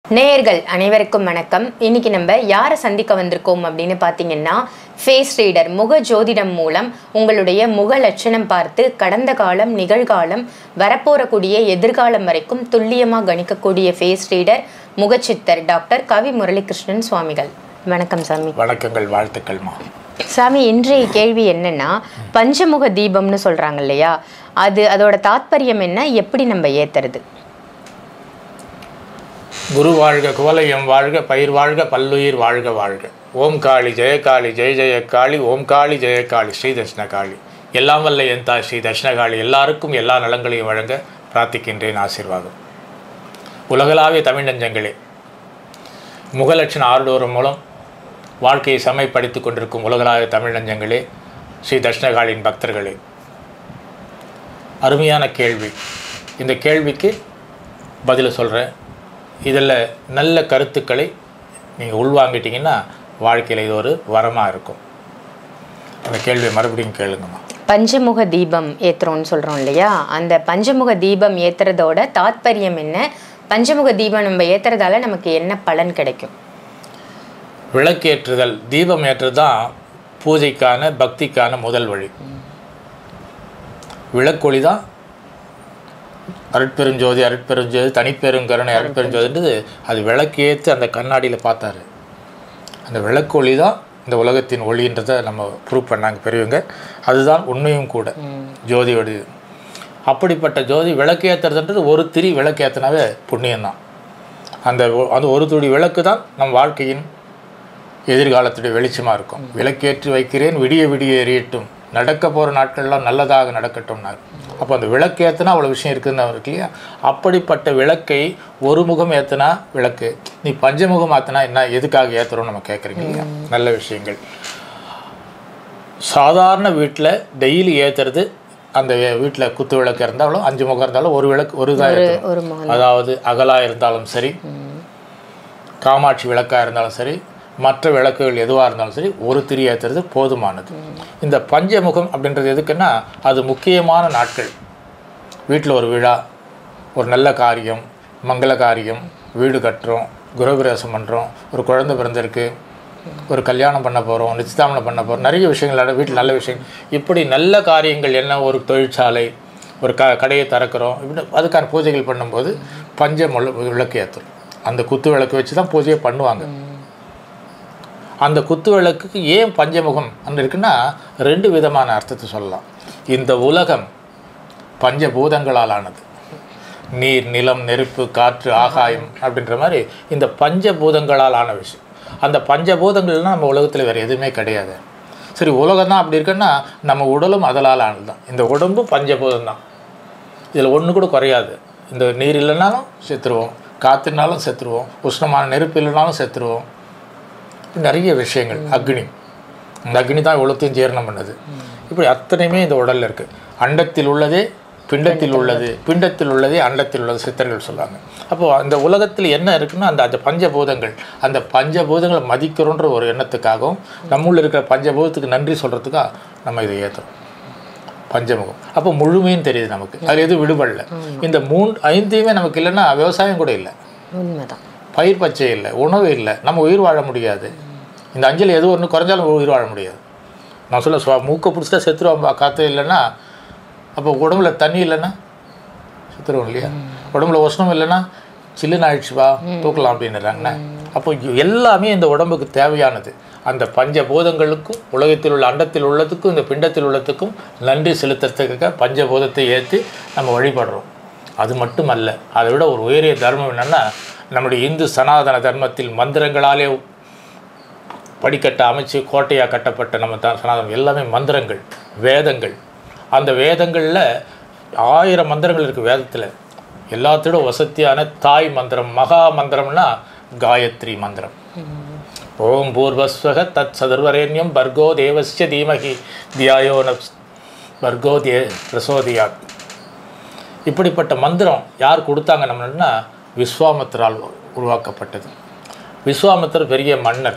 நேயர்கள் அனைவருக்கும் வணக்கம் இன்னைக்கு நம்ம யாரை சந்திக்க வந்திருக்கோம் அப்படின்னு பார்த்தீங்கன்னா ஃபேஸ் ரீடர் முக ஜோதிடம் மூலம் உங்களுடைய முக லட்சணம் பார்த்து கடந்த காலம் நிகழ்காலம் வரப்போறக்கூடிய எதிர்காலம் வரைக்கும் துல்லியமாக கணிக்கக்கூடிய ஃபேஸ் ரீடர் முகச்சித்தர் டாக்டர் கவி முரளிகிருஷ்ணன் சுவாமிகள் வணக்கம் சாமி வணக்கங்கள் வாழ்த்துக்கள்மா சாமி இன்றைய கேள்வி என்னன்னா பஞ்சமுக தீபம்னு சொல்றாங்க இல்லையா அது அதோட தாத்பரியம் என்ன எப்படி நம்ம ஏத்துறது குரு வாழ்க குவலயம் வாழ்க பயிர் வாழ்க பல்லுயிர் வாழ்க வாழ்க ஓம் காளி ஜெயகாளி ஜெய ஜெய காளி ஓம் காளி ஜெயகாளி ஸ்ரீ தட்சிணகாளி எல்லாம் வல்ல என் தாய் ஸ்ரீ தட்சிணகாளி எல்லாருக்கும் எல்லா நலங்களையும் வழங்க பிரார்த்திக்கின்றேன் ஆசீர்வாதம் உலகளாவிய தமிழ் நெஞ்சங்களே முகலட்சண ஆர்டோரம் மூலம் வாழ்க்கையை செம்மைப்படுத்திக் கொண்டிருக்கும் உலகளாவிய தமிழ் நெஞ்சங்களே ஸ்ரீ தட்சிணகாளியின் பக்தர்களே அருமையான கேள்வி இந்த கேள்விக்கு பதில் சொல்கிறேன் இதில் நல்ல கருத்துக்களை நீங்கள் உள்வாங்கிட்டீங்கன்னா வாழ்க்கையில் இது ஒரு வரமாக இருக்கும் அந்த கேள்வியை மறுபடியும் கேளுங்கம்மா பஞ்சமுக தீபம் ஏத்துறோம்னு சொல்றோம் இல்லையா அந்த பஞ்சமுக தீபம் ஏத்துறதோட தாத்பரியம் என்ன பஞ்சமுக தீபம் நம்ம ஏத்துறதால நமக்கு என்ன பலன் கிடைக்கும் விளக்கேற்றுதல் தீபம் ஏற்றுறது தான் பூஜைக்கான பக்திக்கான முதல் வழி விளக்கொளி தான் அருட்பெருஞ்சோதி அருட்பெருஞ்சோதி தனிப்பெருங்கருணை அருட்பெருஞ்சோதின்றது அது விளக்கேற்று அந்த கண்ணாடியில் பார்த்தாரு அந்த விளக்கொளி தான் இந்த உலகத்தின் ஒளின்றதை நம்ம ப்ரூவ் பண்ணாங்க பெரியவங்க அதுதான் உண்மையும் கூட ஜோதியோட இது. அப்படிப்பட்ட ஜோதி விளக்கேற்றுறதுன்றது ஒரு திரி விளக்கேற்றினாவே புண்ணியம்தான் அந்த ஒ- அந்த ஒரு துடி விளக்கு தான் நம் வாழ்க்கையின் எதிர்காலத்துடைய வெளிச்சமாக இருக்கும் விளக்கேற்றி வைக்கிறேன் விடிய விடிய எரியட்டும் நடக்க போகிற நாட்கள்லாம் நல்லதாக நடக்கட்டும்னார் அப்போ அந்த விளக்கு ஏற்றினா அவ்வளோ விஷயம் இருக்குதுன்னு இருக்கு இல்லையா அப்படிப்பட்ட விளக்கை ஒரு முகம் ஏற்றினா விளக்கு நீ பஞ்சமுகம் மாற்றினா என்ன எதுக்காக ஏற்றுறோம் நம்ம கேட்குறீங்க இல்லையா நல்ல விஷயங்கள் சாதாரண வீட்டில் டெய்லி ஏற்றுறது அந்த வீட்டில் குத்து விளக்கு இருந்தாலும் அஞ்சு முகம் இருந்தாலும் ஒரு விளக்கு ஒரு தான் ஏற்றணும் ஒரு முகம் அதாவது அகலா இருந்தாலும் சரி காமாட்சி விளக்காக இருந்தாலும் சரி மற்ற விளக்குகள் எதுவாக இருந்தாலும் சரி ஒரு திரி ஏற்றுறது போதுமானது இந்த பஞ்சமுகம் அப்படின்றது எதுக்குன்னா அது முக்கியமான நாட்கள் வீட்டில் ஒரு விழா ஒரு நல்ல காரியம் மங்கள காரியம் வீடு கட்டுறோம் குருபிரவேசம் பண்ணுறோம் ஒரு குழந்தை பிறந்திருக்கு ஒரு கல்யாணம் பண்ண போகிறோம் நிச்சயதாமனம் பண்ண போகிறோம் நிறைய விஷயங்கள் நட- வீட்டில் நல்ல விஷயங்கள் இப்படி நல்ல காரியங்கள் என்ன ஒரு தொழிற்சாலை ஒரு க கடையை திறக்கிறோம் இப்படி அதுக்கான பூஜைகள் பண்ணும்போது பஞ்ச முள்ள விளக்கு ஏற்றும் அந்த குத்து விளக்கு வச்சு தான் பூஜையை பண்ணுவாங்க அந்த குத்து விளக்குக்கு ஏன் பஞ்சமுகம் அங்க இருக்குன்னா ரெண்டு விதமான அர்த்தத்தை சொல்லலாம் இந்த உலகம் பஞ்சபூதங்களால் ஆனது நீர் நிலம் நெருப்பு காற்று ஆகாயம் அப்படின்ற மாதிரி இந்த பஞ்சபூதங்களால் ஆன விஷயம் அந்த பஞ்சபூதங்கள்லாம் நம்ம உலகத்தில் வேறு எதுவுமே கிடையாது சரி உலகம் தான் அப்படி இருக்குன்னா நம்ம உடலும் அதலால் ஆனது தான் இந்த உடம்பு பஞ்சபூதம் தான் இதில் ஒன்று கூட குறையாது இந்த நீர் இல்லைனாலும் செத்துருவோம் காற்றுனாலும் செத்துருவோம் உஷ்ணமான நெருப்பு இல்லைனாலும் செத்துருவோம் நிறைய விஷயங்கள் அக்னி இந்த அக்னி தான் இவ்வளோத்தையும் ஜீரணம் பண்ணுது இப்படி அத்தனையுமே இந்த உடலில் இருக்குது அண்டத்தில் உள்ளதே பிண்டத்தில் உள்ளது பிண்டத்தில் உள்ளதே அண்டத்தில் உள்ளது சித்தர்கள் சொல்லுவாங்க அப்போ அந்த உலகத்தில் என்ன இருக்குன்னா அந்த அந்த பஞ்சபூதங்கள் அந்த பஞ்சபூதங்களை மதிக்கிறோன்ற ஒரு எண்ணத்துக்காகவும் நம்முள்ள இருக்கிற பஞ்சபூதத்துக்கு நன்றி சொல்கிறதுக்காக நம்ம இதை ஏற்றுறோம் பஞ்சமுகம் அப்போ முழுமையும் தெரியுது நமக்கு அது எதுவும் விடுபடல இந்த மூணு ஐந்தையுமே நமக்கு இல்லைன்னா விவசாயம் கூட இல்லை உண்மைதான் பயிர் பச்சை இல்லை உணவு இல்லை நம்ம உயிர் வாழ முடியாது இந்த அஞ்சல் எது ஒன்று குறைஞ்சாலும் உயிர் வாழ முடியாது நான் சொல்ல சுவா மூக்கை பிடிச்சிட்டா செத்துருவோம் காற்று இல்லைன்னா அப்போ உடம்புல தண்ணி இல்லைன்னா செத்துருவோம் இல்லையா உடம்புல உஷ்ணம் இல்லைன்னா சில்லுன்னு ஆயிடுச்சுப்பா தூக்கலாம் அப்படின்னுறாங்கண்ணே அப்போ இ- எல்லாமே இந்த உடம்புக்கு தேவையானது அந்த பஞ்சபூதங்களுக்கும் உலகத்தில் உள்ள அண்டத்தில் உள்ளதுக்கும் இந்த பிண்டத்தில் உள்ளதுக்கும் நன்றி செலுத்துறதுக்காக பஞ்சபூதத்தை ஏற்றி நம்ம வழிபடுறோம் அது மட்டுமல்ல அதை விட ஒரு உயரிய தர்மம் என்னென்னா நம்முடைய இந்து சனாதன தர்மத்தில் மந்திரங்களாலே படிக்கட்டை அமைச்சு கோட்டையாக கட்டப்பட்ட நம்ம த சனாதனம் எல்லாமே மந்திரங்கள் வேதங்கள் அந்த வேதங்களில் ஆயிரம் மந்திரங்கள் இருக்குது வேதத்தில் எல்லாத்தோட வசதியான தாய் மந்திரம் மகா மந்திரம்னா காயத்ரி மந்திரம் ஓம் பூர்வஸ்வக தத் சதுர்வரேண்யம் பர்கோ தேவஸ்ய தீமகி தியாயோ நப்ஸ் பர்கோ தே பிரசோதியாத் இப்படிப்பட்ட மந்திரம் யார் கொடுத்தாங்க நம்மளுன்னா விஸ்வாமித்திரால் உருவாக்கப்பட்டது விஸ்வாமித்திரர் பெரிய மன்னர்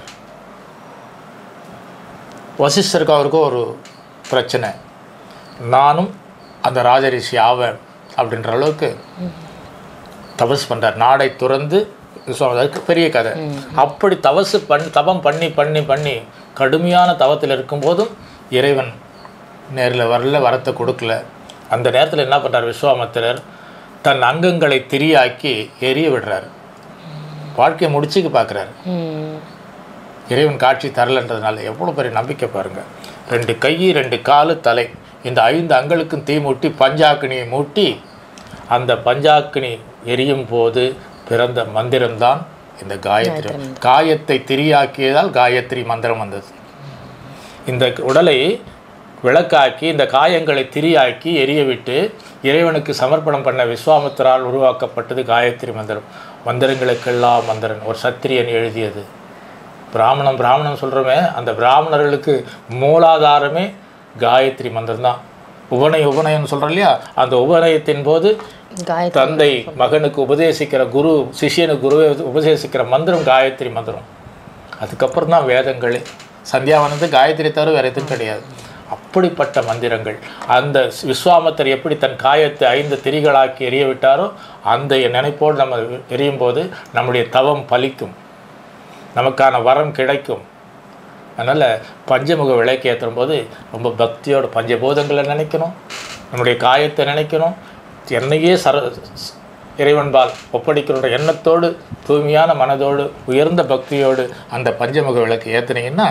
வசிஷ்டருக்கு அவருக்கும் ஒரு பிரச்சனை நானும் அந்த ராஜரிஷி ஆவேன் அப்படின்ற அளவுக்கு தபஸ் பண்ணுறார் நாடை துறந்து விஸ்வாமித்திரர் அதுக்கு பெரிய கதை அப்படி தவசு பண் தவம் பண்ணி பண்ணி பண்ணி கடுமையான தவத்தில் இருக்கும்போதும் இறைவன் நேரில் வரல வரத்தை கொடுக்கல அந்த நேரத்தில் என்ன பண்ணுறார் விஸ்வாமித்திரர் தன் அங்கங்களை திரியாக்கி எரிய விடுறாரு வாழ்க்கையை முடிச்சுக்கு பார்க்குறாரு ம் இறைவன் காட்சி தரலன்றதுனால எவ்வளோ பெரிய நம்பிக்கை பாருங்க ரெண்டு கை ரெண்டு காலு தலை இந்த ஐந்து அங்களுக்கும் தீ மூட்டி பஞ்சாக்கினியை மூட்டி அந்த பஞ்சாக்கினி எரியும் போது பிறந்த மந்திரம்தான் இந்த காயத்ரி காயத்தை திரியாக்கியதால் காயத்ரி மந்திரம் வந்தது இந்த உடலை விளக்காக்கி இந்த காயங்களை திரியாக்கி எரிய விட்டு இறைவனுக்கு சமர்ப்பணம் பண்ண விஸ்வாமித்திரால் உருவாக்கப்பட்டது காயத்ரி மந்திரம் மந்திரங்களுக்கெல்லாம் மந்திரன் ஒரு சத்திரியன் எழுதியது பிராமணம் பிராமணம் சொல்கிறோமே அந்த பிராமணர்களுக்கு மூலாதாரமே காயத்ரி மந்திரம் தான் உபநய உபநயம்னு சொல்கிறோம் இல்லையா அந்த உபநயத்தின் போது காயத்ரி தந்தை மகனுக்கு உபதேசிக்கிற குரு சிஷ்யனுக்கு குருவை உபதேசிக்கிற மந்திரம் காயத்ரி மந்திரம் அதுக்கப்புறம் தான் வேதங்களே சந்தியாவனத்து காயத்ரி தவிர வேறு எதுவும் கிடையாது அப்படிப்பட்ட மந்திரங்கள் அந்த விஸ்வாமத்தர் எப்படி தன் காயத்தை ஐந்து திரிகளாக்கி எரிய விட்டாரோ அந்த நினைப்போடு நம்ம எரியும் போது நம்முடைய தவம் பலிக்கும் நமக்கான வரம் கிடைக்கும் அதனால் பஞ்சமுக விளக்கு ஏற்றும் போது ரொம்ப பக்தியோட பஞ்சபூதங்களை நினைக்கணும் நம்முடைய காயத்தை நினைக்கணும் என்னையே சர இறைவன்பால் ஒப்படைக்கிற எண்ணத்தோடு தூய்மையான மனதோடு உயர்ந்த பக்தியோடு அந்த பஞ்சமுக விளக்கு ஏற்றுனீங்கன்னா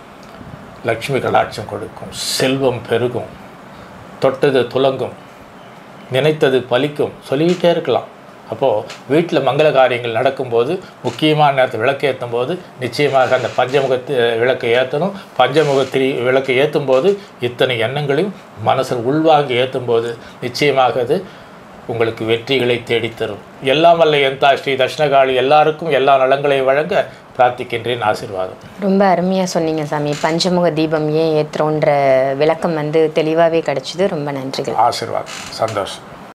லக்ஷ்மி கடாட்சம் கொடுக்கும் செல்வம் பெருகும் தொட்டது துலங்கும் நினைத்தது பலிக்கும் சொல்லிக்கிட்டே இருக்கலாம் அப்போது வீட்டில் மங்கள காரியங்கள் நடக்கும்போது முக்கியமான நேரத்தில் விளக்கு ஏற்றும் போது நிச்சயமாக அந்த பஞ்சமுகத்து விளக்கை ஏற்றணும் பஞ்சமுக திரி விளக்கை ஏற்றும் போது இத்தனை எண்ணங்களையும் மனசில் உள்வாங்கி ஏற்றும் போது நிச்சயமாக அது உங்களுக்கு வெற்றிகளை தேடித்தரும் எல்லாம் வல்ல எந்தா ஸ்ரீ தட்சிணகாளி எல்லாருக்கும் எல்லா நலங்களையும் வழங்க பிரார்த்திக்கின்றேன் ஆசீர்வாதம் ரொம்ப அருமையாக சொன்னீங்க சாமி பஞ்சமுக தீபம் ஏன் ஏற்றுறோன்ற விளக்கம் வந்து தெளிவாகவே கிடைச்சிது ரொம்ப நன்றிகள் ஆசீர்வாதம் சந்தோஷம்